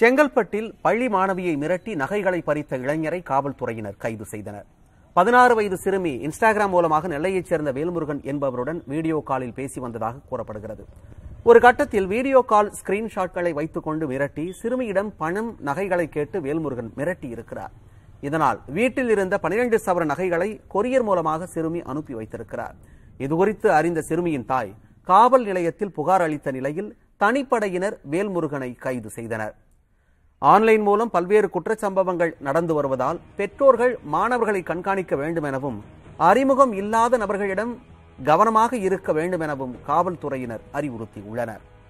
செங்கல்பட்டில் பள்ளி மாணவியை மிரட்டி நகைகளை பறித்த இளைஞரை காவல்துறையினர் கைது செய்தனர் பதினாறு வயது சிறுமி இன்ஸ்டாகிராம் மூலமாக நெல்லையைச் சேர்ந்த வேல்முருகன் என்பவருடன் வீடியோ காலில் பேசி வந்ததாக கூறப்படுகிறது ஒரு கட்டத்தில் வீடியோ கால் ஸ்கிரீன்ஷாட்களை வைத்துக் கொண்டு மிரட்டி சிறுமியிடம் பணம் நகைகளை கேட்டு வேல்முருகன் மிரட்டி இருக்கிறார் இதனால் வீட்டில் இருந்த பனிரெண்டு சவர நகைகளை கொரியர் மூலமாக சிறுமி அனுப்பி வைத்திருக்கிறார் இதுகுறித்து அறிந்த சிறுமியின் தாய் காவல் நிலையத்தில் புகார் அளித்த நிலையில் தனிப்படையினர் வேல்முருகனை கைது செய்தனர் ஆன்லைன் மூலம் பல்வேறு குற்றச்சம்பவங்கள் நடந்து வருவதால் பெற்றோர்கள் மாணவர்களை கண்காணிக்க வேண்டும் எனவும் அறிமுகம் இல்லாத நபர்களிடம் கவனமாக இருக்க வேண்டும் எனவும் காவல்துறையினர் அறிவுறுத்தியுள்ளனர்